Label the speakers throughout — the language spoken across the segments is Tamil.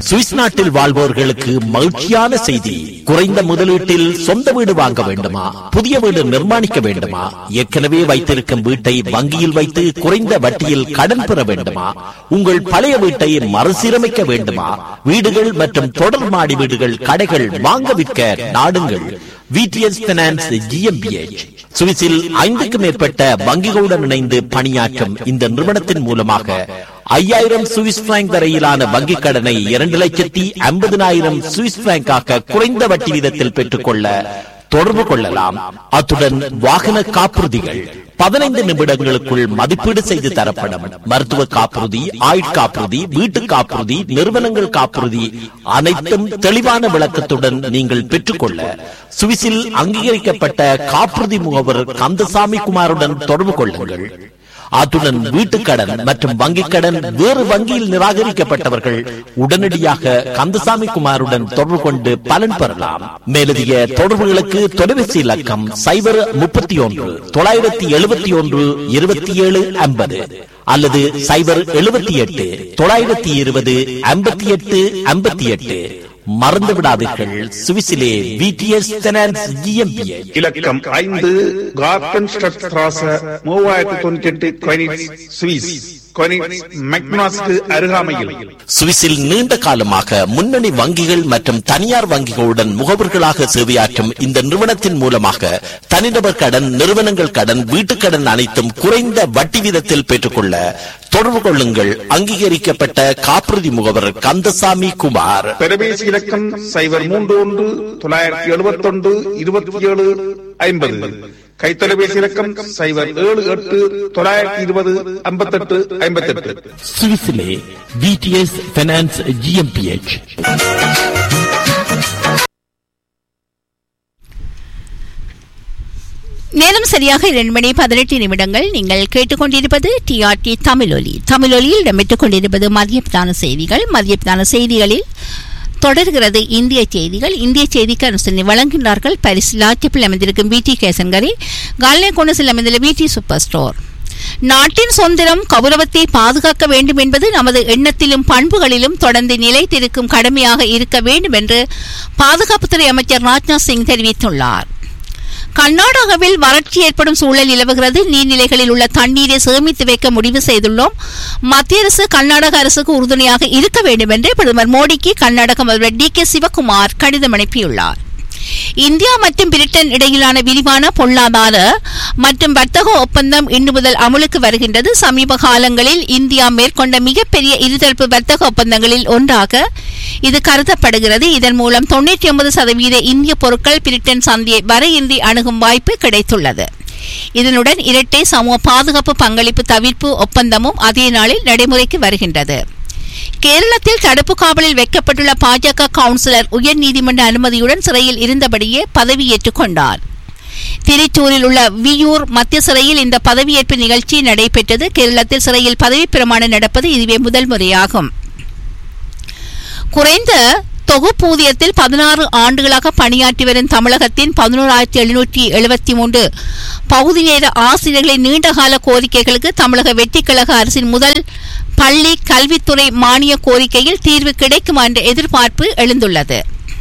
Speaker 1: சுவிஸ் நாட்டில் வாழ்வோர்களுக்கு மகிழ்ச்சியான செய்தி குறைந்த முதலீட்டில் சொந்த வீடு வாங்க வேண்டுமா புதிய வீடு நிர்மாணிக்க வேண்டுமா ஏற்கனவே வைத்திருக்கும் வீட்டை வங்கியில் வைத்து குறைந்த வட்டியில் கடன் பெற வேண்டுமா உங்கள் பழைய வீட்டை மறுசீரமைக்க வேண்டுமா வீடுகள் மற்றும் தொடர் மாடி வீடுகள் கடைகள் வாங்க விற்க நாடுங்கள் விடிஎஸ் பினான்ஸ் ஜிஎம்பிஎச் சுவிஸில் ஐந்துக்கும் மேற்பட்ட வங்கிகளுடன் இணைந்து பணியாற்றும் இந்த நிறுவனத்தின் மூலமாக ஐயாயிரம் சுவிஸ் பிராங்க் வரையிலான வங்கிக் கடனை இரண்டு லட்சத்தி ஐம்பதினாயிரம் சுவிஸ் பிராங்காக குறைந்த வட்டி வீதத்தில் பெற்றுக்கொள்ள தொடர்பு கொள்ளலாம் அத்துடன் வாகன காப்புறுதிகள் பதினைந்து நிமிடங்களுக்குள் மதிப்பீடு செய்து தரப்படும் மருத்துவ காப்புறுதி ஆயுட்காப்புறுதி வீட்டு காப்புறுதி நிறுவனங்கள் காப்புறுதி அனைத்தும் தெளிவான விளக்கத்துடன் நீங்கள் பெற்றுக்கொள்ள சுவிஸில் அங்கீகரிக்கப்பட்ட காப்புறுதி முகவர் கந்தசாமி குமாருடன் தொடர்பு கொள்ளுங்கள் அத்துடன் வீட்டுக்கடன் மற்றும் வங்கிக் கடன் வேறு வங்கியில் நிராகரிக்கப்பட்டவர்கள் உடனடியாக கந்தசாமி குமாருடன் தொடர்பு கொண்டு பலன் பெறலாம் மேலதிக தொடர்புகளுக்கு தொலைபேசி இலக்கம் சைபர் முப்பத்தி ஒன்று தொள்ளாயிரத்தி எழுபத்தி ஒன்று இருபத்தி ஏழு ஐம்பது அல்லது சைபர் எழுபத்தி எட்டு தொள்ளாயிரத்தி இருபது ஐம்பத்தி எட்டு ஐம்பத்தி எட்டு மறந்து விடாதீர்கள் சுவிசிலே விடிஎஸ் ஃபைனான்ஸ் ஜிஎம்பிஏ
Speaker 2: இலக்கம் ஐந்து கார்டன் ஸ்ட்ராச மூவாயிரத்தி தொண்ணூத்தி எட்டு கொயினிட்ஸ் சுவிஸ் கொயினிட்ஸ் மெக்னாஸ்க்கு அருகாமையில்
Speaker 1: சுவிஸில் நீண்ட காலமாக முன்னணி வங்கிகள் மற்றும் தனியார் வங்கிகளுடன் முகவர்களாக சேவையாற்றும் இந்த நிறுவனத்தின் மூலமாக தனிநபர் கடன் நிறுவனங்கள் கடன் வீட்டுக் கடன் அனைத்தும் குறைந்த வட்டி வீதத்தில் பெற்றுக்கொள்ள தொடர்பு கொள்ளுங்கள் அங்கீகரிக்கப்பட்ட காப்புறுதி முகவர் கந்தசாமி குமார்
Speaker 2: தொலைபேசி இலக்கம் சைபர் மூன்று ஒன்று தொள்ளாயிரத்தி எழுபத்தி ஒன்று இருபத்தி ஏழு ஐம்பது கைத்தொலைபேசி இலக்கம் சைபர் ஏழு எட்டு தொள்ளாயிரத்தி இருபது ஐம்பத்தெட்டு ஐம்பத்தெட்டு
Speaker 1: சுவிஸிலே விடிஎஸ் ஃபைனான்ஸ் ஜிஎம்பிஎச்
Speaker 3: நேரம் சரியாக இரண்டு மணி பதினெட்டு நிமிடங்கள் நீங்கள் கேட்டுக்கொண்டிருப்பது டிஆர்டி தமிழொலி தமிழொலியில் இடம்பெற்றுக் கொண்டிருப்பது மதிய பிரதான செய்திகள் மதிய பிரதான செய்திகளில் தொடர்கிறது இந்திய செய்திகள் இந்திய செய்திக்கு அனுசரணை வழங்குகின்றார்கள் பரிசு லாட்சிப்பில் அமைந்திருக்கும் வி டி கேசன்கரி கால்னே கொண்டசில் அமைந்துள்ள வி டி சூப்பர் ஸ்டோர் நாட்டின் சுதந்திரம் கௌரவத்தை பாதுகாக்க வேண்டும் என்பது நமது எண்ணத்திலும் பண்புகளிலும் தொடர்ந்து நிலைத்திருக்கும் கடமையாக இருக்க வேண்டும் என்று பாதுகாப்புத்துறை அமைச்சர் ராஜ்நாத் சிங் தெரிவித்துள்ளார் கர்நாடகாவில் வறட்சி ஏற்படும் சூழல் நிலவுகிறது நீர்நிலைகளில் உள்ள தண்ணீரை சேமித்து வைக்க முடிவு செய்துள்ளோம் மத்திய அரசு கர்நாடக அரசுக்கு உறுதுணையாக இருக்க வேண்டும் என்று பிரதமர் மோடிக்கு கர்நாடக முதல்வர் டி கே சிவகுமார் கடிதம் அனுப்பியுள்ளார் இந்தியா மற்றும் பிரிட்டன் இடையிலான விரிவான பொருளாதார மற்றும் வர்த்தக ஒப்பந்தம் இன்று முதல் அமலுக்கு வருகின்றது சமீப காலங்களில் இந்தியா மேற்கொண்ட மிகப்பெரிய இருதரப்பு வர்த்தக ஒப்பந்தங்களில் ஒன்றாக இது கருதப்படுகிறது இதன் மூலம் தொண்ணூற்றி ஒன்பது சதவீத இந்திய பொருட்கள் பிரிட்டன் சந்தையை வரையின்றி அணுகும் வாய்ப்பு கிடைத்துள்ளது இதனுடன் இரட்டை சமூக பாதுகாப்பு பங்களிப்பு தவிர்ப்பு ஒப்பந்தமும் அதே நாளில் நடைமுறைக்கு வருகின்றது கேரளத்தில் தடுப்பு காவலில் வைக்கப்பட்டுள்ள பாஜக கவுன்சிலர் உயர்நீதிமன்ற அனுமதியுடன் சிறையில் இருந்தபடியே பதவியேற்றுக் கொண்டார் திருச்சூரில் உள்ள வியூர் மத்திய சிறையில் இந்த பதவியேற்பு நிகழ்ச்சி நடைபெற்றது கேரளத்தில் சிறையில் பதவி பிரமாணம் நடப்பது இதுவே முதல் முறையாகும் குறைந்த தொகுப்பூதியத்தில் பதினாறு ஆண்டுகளாக பணியாற்றி வரும் தமிழகத்தின் பதினோராயிரத்தி எழுநூற்றி எழுபத்தி மூன்று பகுதி நேர ஆசிரியர்களின் நீண்டகால கோரிக்கைகளுக்கு தமிழக வெற்றிக்கழக அரசின் முதல் பள்ளி கல்வித்துறை மானிய கோரிக்கையில் தீர்வு கிடைக்குமா என்ற எதிர்பார்ப்பு எழுந்துள்ளது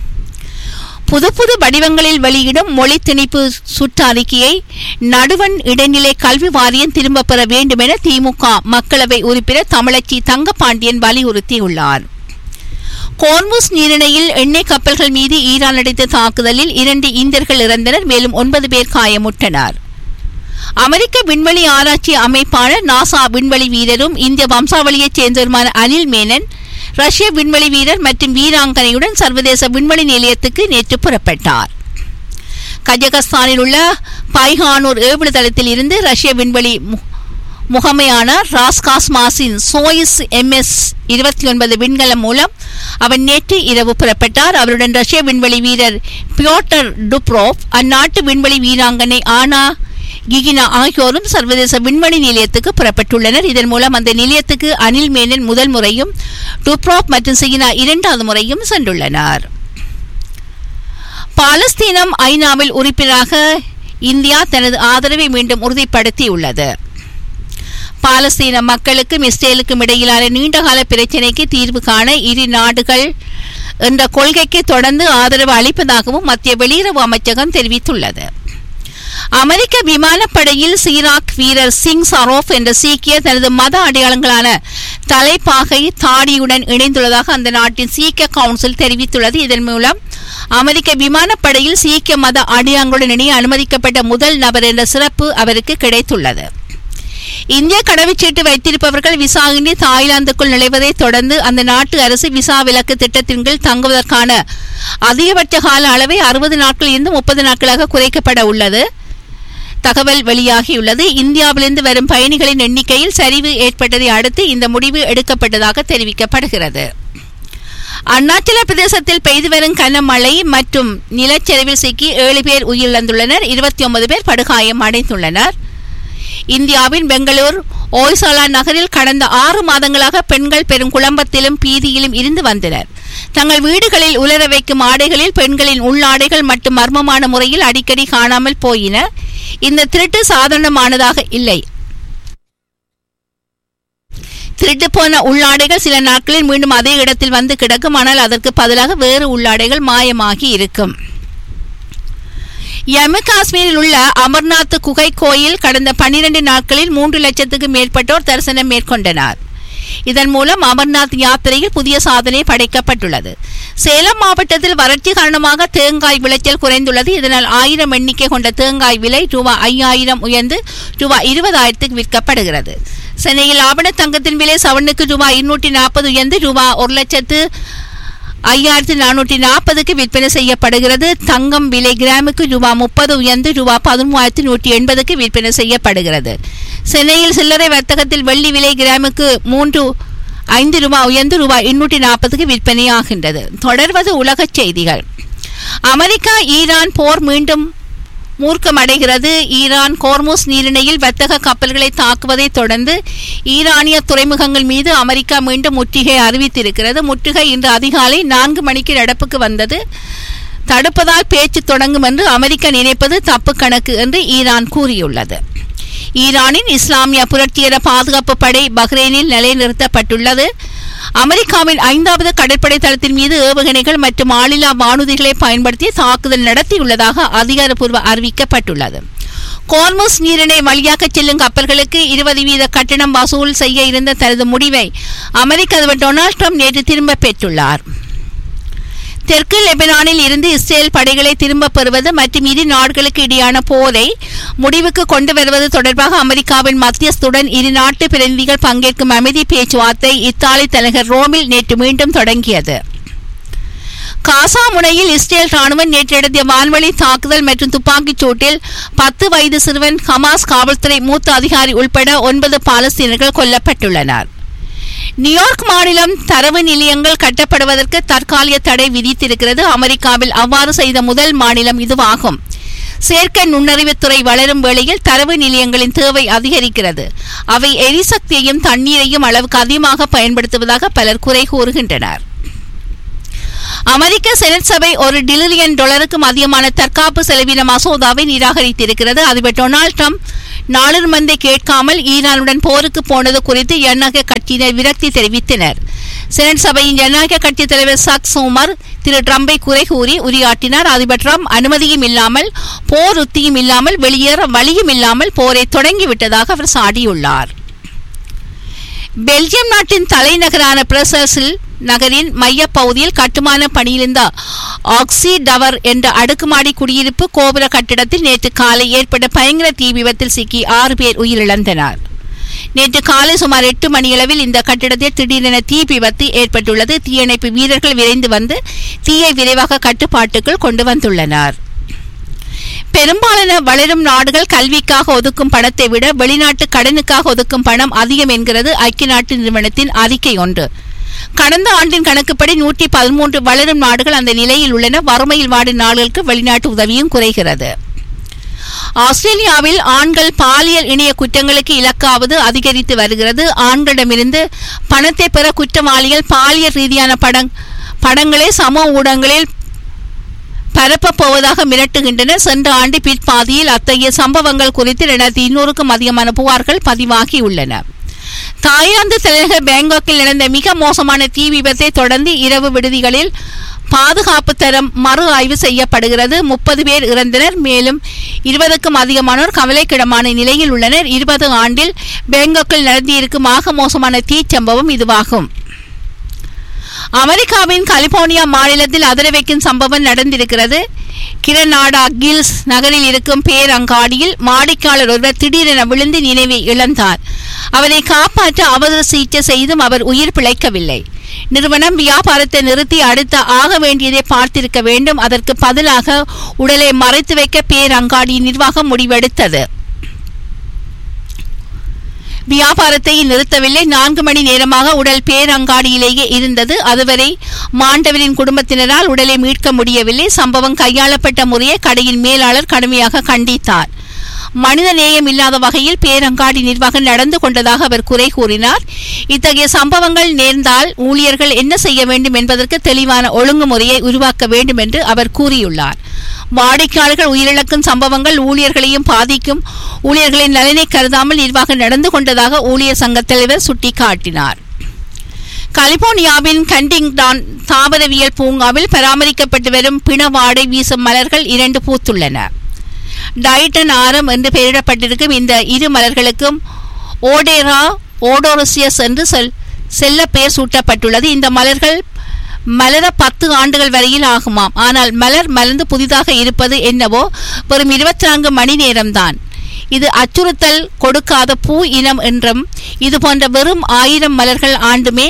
Speaker 3: புது புது வடிவங்களில் வெளியிடும் மொழி திணிப்பு சுற்று அறிக்கையை நடுவன் இடைநிலை கல்வி வாரியம் திரும்பப் பெற வேண்டும் என திமுக மக்களவை உறுப்பினர் தமிழச்சி தங்கபாண்டியன் வலியுறுத்தியுள்ளார் கோர்முஸ் நீரிணையில் எண்ணெய் கப்பல்கள் மீது ஈரான் நடத்திய தாக்குதலில் இரண்டு இந்தியர்கள் இறந்தனர் மேலும் ஒன்பது பேர் காயமுற்றனர் அமெரிக்க விண்வெளி ஆராய்ச்சி அமைப்பாளர் நாசா விண்வெளி வீரரும் இந்திய வம்சாவளியைச் சேர்ந்தவருமான அனில் மேனன் ரஷ்ய விண்வெளி வீரர் மற்றும் வீராங்கனையுடன் சர்வதேச விண்வெளி நிலையத்துக்கு நேற்று புறப்பட்டார் கஜகஸ்தானில் உள்ள பைஹானூர் ஏவுதளத்தில் இருந்து ரஷ்ய விண்வெளி மு- முகமையான ராஸ்காஸ்மாஸின் சோயிஸ் எம்எஸ் இருபத்தி ஒன்பது விண்கலம் மூலம் அவர் நேற்று இரவு புறப்பட்டார் அவருடன் ரஷ்ய விண்வெளி வீரர் பியோட்டர் டுப்ரோவ் அந்நாட்டு விண்வெளி வீராங்கனை ஆனா கிகினா ஆகியோரும் சர்வதேச விண்வெளி நிலையத்துக்கு புறப்பட்டுள்ளனர் இதன் மூலம் அந்த நிலையத்துக்கு அனில் மேனன் முதல் முறையும் டுப்ரோப் மற்றும் சிகினா இரண்டாவது முறையும் சென்றுள்ளனர் பாலஸ்தீனம் ஐநாவில் உறுப்பினராக இந்தியா தனது ஆதரவை மீண்டும் உறுதிப்படுத்தியுள்ளது பாலஸ்தீன மக்களுக்கும் இஸ்ரேலுக்கும் இடையிலான நீண்டகால பிரச்சினைக்கு தீர்வு காண இரு நாடுகள் என்ற கொள்கைக்கு தொடர்ந்து ஆதரவு அளிப்பதாகவும் மத்திய வெளியுறவு அமைச்சகம் தெரிவித்துள்ளது அமெரிக்க விமானப்படையில் சீராக் வீரர் சிங் சரோஃப் என்ற சீக்கியர் தனது மத அடையாளங்களான தலைப்பாகை தாடியுடன் இணைந்துள்ளதாக அந்த நாட்டின் சீக்கிய கவுன்சில் தெரிவித்துள்ளது இதன் மூலம் அமெரிக்க விமானப்படையில் சீக்கிய மத அடையாளங்களுடன் இணைய அனுமதிக்கப்பட்ட முதல் நபர் என்ற சிறப்பு அவருக்கு கிடைத்துள்ளது இந்திய கடவுச்சீட்டு வைத்திருப்பவர்கள் விசா இன்றி தாய்லாந்துக்குள் நுழைவதை தொடர்ந்து அந்த நாட்டு அரசு விசா விலக்கு திட்டத்தின் கீழ் தங்குவதற்கான அதிகபட்ச கால அளவை அறுபது நாட்கள் இருந்து முப்பது நாட்களாக குறைக்கப்பட உள்ளது தகவல் வெளியாகியுள்ளது இந்தியாவிலிருந்து வரும் பயணிகளின் எண்ணிக்கையில் சரிவு ஏற்பட்டதை அடுத்து இந்த முடிவு எடுக்கப்பட்டதாக தெரிவிக்கப்படுகிறது அருணாச்சல பிரதேசத்தில் பெய்து வரும் கனமழை மற்றும் நிலச்சரிவில் சிக்கி ஏழு பேர் உயிரிழந்துள்ளனர் இருபத்தி ஒன்பது பேர் படுகாயம் அடைந்துள்ளனர் இந்தியாவின் பெங்களூர் ஓய்சாலா நகரில் கடந்த ஆறு மாதங்களாக பெண்கள் பெரும் குழம்பத்திலும் பீதியிலும் இருந்து வந்தனர் தங்கள் வீடுகளில் உலர வைக்கும் ஆடைகளில் பெண்களின் உள்ளாடைகள் மற்றும் மர்மமான முறையில் அடிக்கடி காணாமல் போயின இந்த திருட்டு சாதாரணமானதாக இல்லை திருட்டு போன உள்ளாடைகள் சில நாட்களில் மீண்டும் அதே இடத்தில் வந்து கிடக்கும் ஆனால் அதற்கு பதிலாக வேறு உள்ளாடைகள் மாயமாகி இருக்கும் ஜம்மு காஷ்மீரில் உள்ள அமர்நாத் குகை கோயில் கடந்த பன்னிரண்டு நாட்களில் மூன்று லட்சத்துக்கு மேற்பட்டோர் தரிசனம் மேற்கொண்டனர் இதன் மூலம் அமர்நாத் யாத்திரையில் புதிய சாதனை படைக்கப்பட்டுள்ளது சேலம் மாவட்டத்தில் வறட்சி காரணமாக தேங்காய் விளைச்சல் குறைந்துள்ளது இதனால் ஆயிரம் எண்ணிக்கை கொண்ட தேங்காய் விலை ரூபாய் ஐயாயிரம் உயர்ந்து ரூபாய் இருபதாயிரத்துக்கு விற்கப்படுகிறது சென்னையில் ஆவண தங்கத்தின் விலை சவனுக்கு ரூபாய் இருநூற்றி நாற்பது உயர்ந்து ரூபாய் ஒரு லட்சத்து ஐயாயிரத்தி நானூற்றி நாற்பதுக்கு விற்பனை செய்யப்படுகிறது தங்கம் விலை கிராமுக்கு ரூபாய் முப்பது உயர்ந்து ரூபாய் பதிமூவாயிரத்தி நூற்றி எண்பதுக்கு விற்பனை செய்யப்படுகிறது சென்னையில் சில்லறை வர்த்தகத்தில் வெள்ளி விலை கிராமுக்கு மூன்று ஐந்து ரூபாய் உயர்ந்து ரூபாய் எண்ணூற்றி நாற்பதுக்கு விற்பனையாகின்றது தொடர்வது உலகச் செய்திகள் அமெரிக்கா ஈரான் போர் மீண்டும் மூர்க்கமடைகிறது ஈரான் கோர்மோஸ் நீரிணையில் வர்த்தக கப்பல்களை தாக்குவதை தொடர்ந்து ஈரானிய துறைமுகங்கள் மீது அமெரிக்கா மீண்டும் முற்றுகை அறிவித்திருக்கிறது முற்றுகை இன்று அதிகாலை நான்கு மணிக்கு நடப்புக்கு வந்தது தடுப்பதால் பேச்சு தொடங்கும் என்று அமெரிக்கா நினைப்பது தப்பு கணக்கு என்று ஈரான் கூறியுள்ளது ஈரானின் இஸ்லாமிய புரட்சிகர பாதுகாப்பு படை பஹ்ரைனில் நிலைநிறுத்தப்பட்டுள்ளது அமெரிக்காவின் ஐந்தாவது கடற்படை தளத்தின் மீது ஏவுகணைகள் மற்றும் ஆளில்லா வானூர்திகளை பயன்படுத்தி தாக்குதல் நடத்தியுள்ளதாக அதிகாரப்பூர்வ அறிவிக்கப்பட்டுள்ளது கோர்மோஸ் நீரிணை வழியாக செல்லும் கப்பல்களுக்கு இருபது வீத கட்டணம் வசூல் செய்ய இருந்த தனது முடிவை அமெரிக்க அதிபர் டொனால்ட் ட்ரம்ப் நேற்று திரும்ப பெற்றுள்ளார் தெற்கு லெபனானில் இருந்து இஸ்ரேல் படைகளை திரும்பப் பெறுவது மற்றும் இரு நாடுகளுக்கு இடையான போரை முடிவுக்கு கொண்டு வருவது தொடர்பாக அமெரிக்காவின் மத்தியஸ்துடன் இரு நாட்டு பிரதிநிதிகள் பங்கேற்கும் அமைதி பேச்சுவார்த்தை இத்தாலி தலைநகர் ரோமில் நேற்று மீண்டும் தொடங்கியது காசா முனையில் இஸ்ரேல் ராணுவம் நேற்று நடத்திய வான்வழி தாக்குதல் மற்றும் துப்பாக்கிச் சூட்டில் பத்து வயது சிறுவன் ஹமாஸ் காவல்துறை மூத்த அதிகாரி உட்பட ஒன்பது பாலஸ்தீனர்கள் கொல்லப்பட்டுள்ளனர் நியூயார்க் மாநிலம் தரவு நிலையங்கள் கட்டப்படுவதற்கு தற்காலிக தடை விதித்திருக்கிறது அமெரிக்காவில் அவ்வாறு செய்த முதல் மாநிலம் இதுவாகும் செயற்கை நுண்ணறிவுத்துறை வளரும் வேளையில் தரவு நிலையங்களின் தேவை அதிகரிக்கிறது அவை எரிசக்தியையும் தண்ணீரையும் அளவுக்கு அதிகமாக பயன்படுத்துவதாக பலர் குறை கூறுகின்றனர் அமெரிக்க செனட் சபை ஒரு டிலியன் டாலருக்கும் அதிகமான தற்காப்பு செலவின மசோதாவை நிராகரித்திருக்கிறது அதிபர் டொனால்ட் ட்ரம்ப் நாளிருமந்தை கேட்காமல் ஈரானுடன் போருக்கு போனது குறித்து ஜனநாயக கட்சியினர் விரக்தி தெரிவித்தனர் செனட் சபையின் ஜனநாயக கட்சி தலைவர் சக் சோமர் திரு ட்ரம்பை குறை கூறி உரையாற்றினார் அதிபர் ட்ரம்ப் அனுமதியும் இல்லாமல் போர் உத்தியும் இல்லாமல் வெளியேற வழியும் இல்லாமல் போரை தொடங்கிவிட்டதாக அவர் சாடியுள்ளார் பெல்ஜியம் நாட்டின் தலைநகரான பிரசல்ஸில் நகரின் மையப்பகுதியில் கட்டுமான பணியிலிருந்த ஆக்சி டவர் என்ற அடுக்குமாடி குடியிருப்பு கோபுர கட்டிடத்தில் நேற்று காலை ஏற்பட்ட பயங்கர தீ விபத்தில் சிக்கி ஆறு பேர் உயிரிழந்தனர் நேற்று காலை சுமார் எட்டு மணியளவில் இந்த கட்டிடத்தில் திடீரென தீ விபத்து ஏற்பட்டுள்ளது தீயணைப்பு வீரர்கள் விரைந்து வந்து தீயை விரைவாக கட்டுப்பாட்டுக்குள் கொண்டு வந்துள்ளனர் பெரும்பாலான வளரும் நாடுகள் கல்விக்காக ஒதுக்கும் பணத்தை விட வெளிநாட்டு கடனுக்காக ஒதுக்கும் பணம் அதிகம் என்கிறது ஐக்கிய நாட்டு நிறுவனத்தின் அறிக்கை ஒன்று கடந்த ஆண்டின் கணக்குப்படி நூற்றி பதிமூன்று வளரும் நாடுகள் அந்த நிலையில் உள்ளன வறுமையில் வாடும் நாடுகளுக்கு வெளிநாட்டு உதவியும் குறைகிறது ஆஸ்திரேலியாவில் ஆண்கள் பாலியல் இணைய குற்றங்களுக்கு இலக்காவது அதிகரித்து வருகிறது ஆண்களிடமிருந்து பணத்தை பெற குற்றவாளிகள் பாலியல் ரீதியான படம் படங்களை சமூக ஊடகங்களில் பரப்பப் போவதாக மிரட்டுகின்றனர் சென்ற ஆண்டு பிற்பாதியில் அத்தகைய சம்பவங்கள் குறித்து இரண்டாயிரத்தி இன்னூறுக்கும் அதிகமான புகார்கள் பதிவாகியுள்ளன தாய்லாந்து தலைநகர் பேங்காக்கில் நடந்த மிக மோசமான தீ விபத்தை தொடர்ந்து இரவு விடுதிகளில் பாதுகாப்பு தரம் மறு ஆய்வு செய்யப்படுகிறது முப்பது பேர் இறந்தனர் மேலும் இருபதுக்கும் அதிகமானோர் கவலைக்கிடமான நிலையில் உள்ளனர் இருபது ஆண்டில் பேங்காக்கில் நடந்திருக்கும் ஆக மோசமான தீச்சம்பவம் இதுவாகும் அமெரிக்காவின் கலிபோர்னியா மாநிலத்தில் அதிர வைக்கும் சம்பவம் நடந்திருக்கிறது கிரநாடா கில்ஸ் நகரில் இருக்கும் பேரங்காடியில் வாடிக்கையாளர் ஒருவர் திடீரென விழுந்து நினைவை இழந்தார் அவரை காப்பாற்ற அவசர சிகிச்சை செய்தும் அவர் உயிர் பிழைக்கவில்லை நிறுவனம் வியாபாரத்தை நிறுத்தி அடுத்த ஆக வேண்டியதை பார்த்திருக்க வேண்டும் அதற்கு பதிலாக உடலை மறைத்து வைக்க பேரங்காடி நிர்வாகம் முடிவெடுத்தது வியாபாரத்தை நிறுத்தவில்லை நான்கு மணி நேரமாக உடல் பேரங்காடியிலேயே இருந்தது அதுவரை மாண்டவரின் குடும்பத்தினரால் உடலை மீட்க முடியவில்லை சம்பவம் கையாளப்பட்ட முறையை கடையின் மேலாளர் கடுமையாக கண்டித்தார் மனித நேயம் இல்லாத வகையில் பேரங்காடி நிர்வாகம் நடந்து கொண்டதாக அவர் குறை கூறினார் இத்தகைய சம்பவங்கள் நேர்ந்தால் ஊழியர்கள் என்ன செய்ய வேண்டும் என்பதற்கு தெளிவான ஒழுங்குமுறையை உருவாக்க வேண்டும் என்று அவர் கூறியுள்ளார் வாடிக்கையாளர்கள் உயிரிழக்கும் சம்பவங்கள் ஊழியர்களையும் பாதிக்கும் ஊழியர்களின் நலனை கருதாமல் நிர்வாகம் நடந்து கொண்டதாக ஊழியர் சங்க தலைவர் சுட்டிக்காட்டினார் கலிபோர்னியாவின் கண்டிங்டான் தாவரவியல் பூங்காவில் பராமரிக்கப்பட்டு வரும் பிணவாடை வீசும் மலர்கள் இரண்டு பூத்துள்ளன டைட்டன் ஆரம் என்று பெயரிடப்பட்டிருக்கும் இந்த இரு மலர்களுக்கும் ஓடேரா ஓடோரசியஸ் என்று செல் செல்ல பெயர் சூட்டப்பட்டுள்ளது இந்த மலர்கள் மலர பத்து ஆண்டுகள் வரையில் ஆகுமாம் ஆனால் மலர் மலர்ந்து புதிதாக இருப்பது என்னவோ வெறும் இருபத்தி நான்கு மணி நேரம்தான் இது அச்சுறுத்தல் கொடுக்காத பூ இனம் என்றும் இது போன்ற வெறும் ஆயிரம் மலர்கள் ஆண்டுமே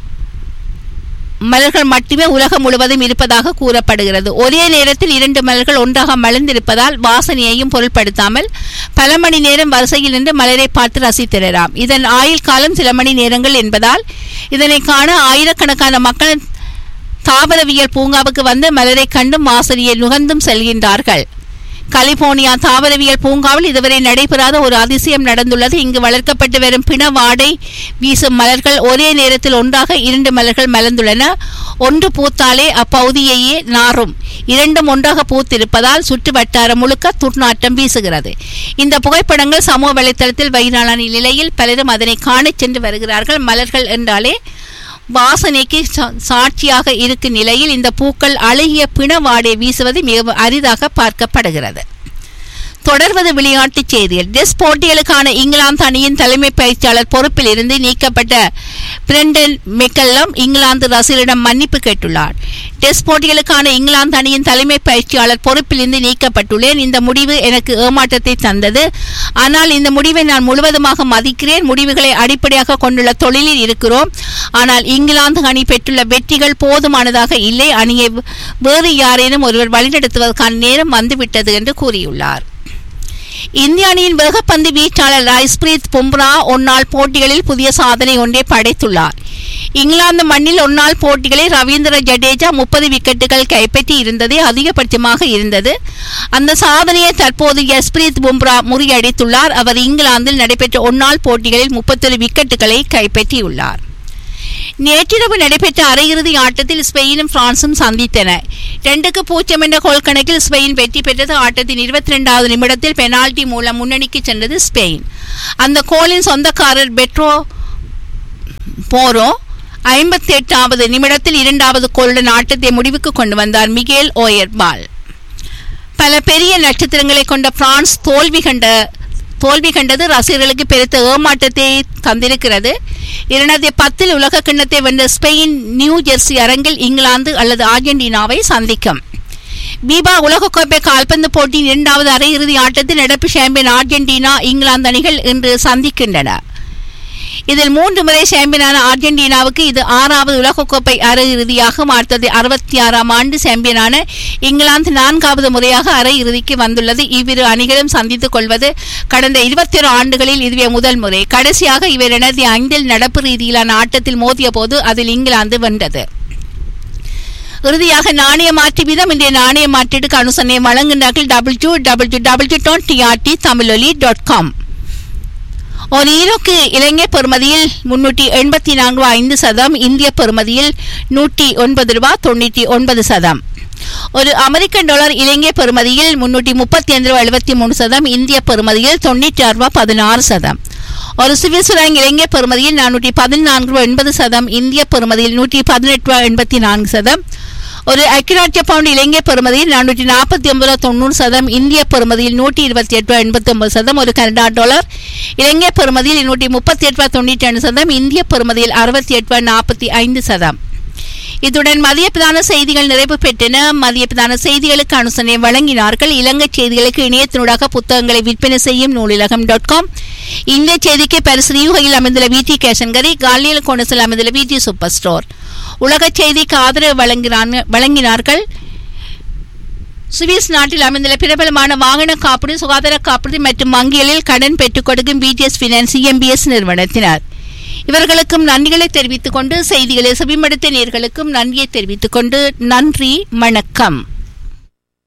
Speaker 3: மலர்கள் மட்டுமே உலகம் முழுவதும் இருப்பதாக கூறப்படுகிறது ஒரே நேரத்தில் இரண்டு மலர்கள் ஒன்றாக மலர்ந்திருப்பதால் வாசனையையும் பொருட்படுத்தாமல் பல மணி நேரம் வரிசையில் நின்று மலரை பார்த்து ரசித்திடலாம் இதன் ஆயுள் காலம் சில மணி நேரங்கள் என்பதால் இதனை காண ஆயிரக்கணக்கான மக்கள் தாவரவியல் பூங்காவுக்கு வந்து மலரை கண்டும் வாசனையை நுகர்ந்தும் செல்கின்றார்கள் கலிபோர்னியா தாவரவியல் பூங்காவில் இதுவரை நடைபெறாத ஒரு அதிசயம் நடந்துள்ளது இங்கு வளர்க்கப்பட்டு வரும் பிண வாடை வீசும் மலர்கள் ஒரே நேரத்தில் ஒன்றாக இரண்டு மலர்கள் மலர்ந்துள்ளன ஒன்று பூத்தாலே அப்பகுதியையே நாரும் இரண்டும் ஒன்றாக பூத்திருப்பதால் சுற்று வட்டாரம் முழுக்க துர்நாற்றம் வீசுகிறது இந்த புகைப்படங்கள் சமூக வலைத்தளத்தில் வைரலான நிலையில் பலரும் அதனை காணச் சென்று வருகிறார்கள் மலர்கள் என்றாலே வாசனைக்கு சா- சாட்சியாக இருக்கும் நிலையில் இந்த பூக்கள் அழகிய பிண வாடை வீசுவது மிகவும் அரிதாக பார்க்கப்படுகிறது தொடர்வது விளையாட்டுச் செய்திகள் டெஸ்ட் போட்டிகளுக்கான இங்கிலாந்து அணியின் தலைமை பயிற்சியாளர் பொறுப்பில் இருந்து நீக்கப்பட்ட பிரண்டன் மெக்கல்லம் இங்கிலாந்து ரசிகர்களிடம் மன்னிப்பு கேட்டுள்ளார் டெஸ்ட் போட்டிகளுக்கான இங்கிலாந்து அணியின் தலைமை பயிற்சியாளர் பொறுப்பிலிருந்து நீக்கப்பட்டுள்ளேன் இந்த முடிவு எனக்கு ஏமாற்றத்தை தந்தது ஆனால் இந்த முடிவை நான் முழுவதுமாக மதிக்கிறேன் முடிவுகளை அடிப்படையாக கொண்டுள்ள தொழிலில் இருக்கிறோம் ஆனால் இங்கிலாந்து அணி பெற்றுள்ள வெற்றிகள் போதுமானதாக இல்லை அணியை வேறு யாரேனும் ஒருவர் வழிநடத்துவதற்கான நேரம் வந்துவிட்டது என்று கூறியுள்ளார் இந்திய அணியின் வேகப்பந்து வீச்சாளர் ரைஸ்பிரீத் பும்ரா ஒன்னாள் போட்டிகளில் புதிய சாதனை ஒன்றை படைத்துள்ளார் இங்கிலாந்து மண்ணில் ஒன்னாள் போட்டிகளில் ரவீந்திர ஜடேஜா முப்பது விக்கெட்டுகள் கைப்பற்றி இருந்ததே அதிகபட்சமாக இருந்தது அந்த சாதனையை தற்போது யஸ்பிரீத் பும்ரா முறியடித்துள்ளார் அவர் இங்கிலாந்தில் நடைபெற்ற ஒன்னாள் போட்டிகளில் முப்பத்தொரு விக்கெட்டுகளை கைப்பற்றியுள்ளார் நேற்றிரவு நடைபெற்ற அரையிறுதி ஆட்டத்தில் ஸ்பெயினும் பிரான்சும் சந்தித்தன இரண்டுக்கு பூஜ்ஜியம் என்ற கோல் கணக்கில் ஸ்பெயின் வெற்றி பெற்றது ஆட்டத்தின் இருபத்தி ரெண்டாவது நிமிடத்தில் பெனால்டி மூலம் முன்னணிக்கு சென்றது ஸ்பெயின் அந்த கோலின் சொந்தக்காரர் பெட்ரோ போரோ ஐம்பத்தி எட்டாவது நிமிடத்தில் இரண்டாவது கோலுடன் ஆட்டத்தை முடிவுக்கு கொண்டு வந்தார் மிகேல் ஓயர்பால் பல பெரிய நட்சத்திரங்களை கொண்ட பிரான்ஸ் தோல்வி கண்ட தோல்வி கண்டது ரசிகர்களுக்கு பெருத்த ஏமாற்றத்தை தந்திருக்கிறது இரண்டாயிரத்தி பத்தில் உலக கிண்ணத்தை வென்ற ஸ்பெயின் நியூ ஜெர்சி அரங்கில் இங்கிலாந்து அல்லது அர்ஜென்டினாவை சந்திக்கும் பீபா உலகக்கோப்பை கால்பந்து போட்டியின் இரண்டாவது அரையிறுதி ஆட்டத்தில் நடப்பு சாம்பியன் அர்ஜென்டினா இங்கிலாந்து அணிகள் இன்று சந்திக்கின்றன இதில் மூன்று முறை சாம்பியனான அர்ஜென்டினாவுக்கு இது ஆறாவது உலகக்கோப்பை அரையிறுதியாகும் அடுத்தது அறுபத்தி ஆறாம் ஆண்டு சாம்பியனான இங்கிலாந்து நான்காவது முறையாக அரையிறுதிக்கு வந்துள்ளது இவ்விரு அணிகளும் சந்தித்துக் கொள்வது கடந்த இருபத்தி ஒரு ஆண்டுகளில் இதுவே முதல் முறை கடைசியாக இவர் இரண்டாயிரத்தி ஐந்தில் நடப்பு ரீதியிலான ஆட்டத்தில் மோதிய போது அதில் இங்கிலாந்து வென்றது இறுதியாக நாணய மாற்று வீதம் இன்றைய நாணய மாற்றீட்டுக்கு அனுசரணை வழங்குகிறார்கள் W W W dot TRT Tamiloli dot com ஒரு ஈரோக்கு இலங்கை பெறுமதியில் முன்னூற்றி எண்பத்தி நான்கு ரூபாய் ஐந்து சதம் இந்திய பெறுமதியில் நூற்றி ஒன்பது ரூபாய் தொண்ணூற்றி ஒன்பது சதம் ஒரு அமெரிக்கன் டாலர் இலங்கை பெறுமதியில் முன்னூற்றி முப்பத்தி ஐந்து ரூபாய் எழுபத்தி மூணு சதம் இந்திய பெறுமதியில் தொண்ணூற்றி ஆறு ரூபாய் பதினாறு சதம் ஒரு சுவிஸ் பிராங்க் இலங்கை பெறுமதியில் நானூற்றி பதினான்கு ரூபாய் எண்பது சதம் இந்திய பெறுமதியில் நூற்றி பதினெட்டு ரூபாய் எண்பத்தி நான்கு சதம் ஒரு ஐக்கியராட்சிய பவுண்ட் இலங்கை பெறுமதியில் நானூற்றி நாற்பத்தி ஒன்பது ரூபாய் தொண்ணூறு சதம் இந்திய பெறுமதியில் நூற்றி இருபத்தி எட்டு ரூபாய் எண்பத்தி ஒன்பது சதம் ஒரு கனடா டாலர் இலங்கை பெறுமதியில் நூற்றி முப்பத்தி எட்டு ரூபாய் தொண்ணூற்றி ரெண்டு சதம் இந்திய பெறுமதியில் அறுபத்தி எட்டு ரூபாய் நாற்பத்தி ஐந்து சதம் இத்துடன் மதிய பிரதான செய்திகள் நிறைவு பெற்றன மதிய பிரதான செய்திகளுக்கு அனுசரணை வழங்கினார்கள் இலங்கை செய்திகளுக்கு இணையத்தினூடாக புத்தகங்களை விற்பனை செய்யும் நூலிலகம் டாட் காம் இந்திய செய்திக்கு பரிசு யூகையில் அமைந்துள்ள விடி கேஷன்கரி காலியல் கோணசில் அமைந்துள்ள விடி சூப்பர் ஸ்டோர் உலக செய்திக்கு ஆதரவு வழங்கினான்- வழங்கினார்கள் சுவிஸ் நாட்டில் அமைந்துள்ள பிரபலமான வாகன காப்பீடு சுகாதார காப்பீடு மற்றும் வங்கிகளில் கடன் பெற்றுக் கொடுக்கும் பிடிஎஸ் பினான்ஸ் எம்பிஎஸ் நிறுவனத்தினர் இவர்களுக்கும் நன்றிகளை தெரிவித்துக் கொண்டு செய்திகளை செவிமடுத்த நேர்களுக்கும் நன்றியை தெரிவித்துக் கொண்டு நன்றி வணக்கம்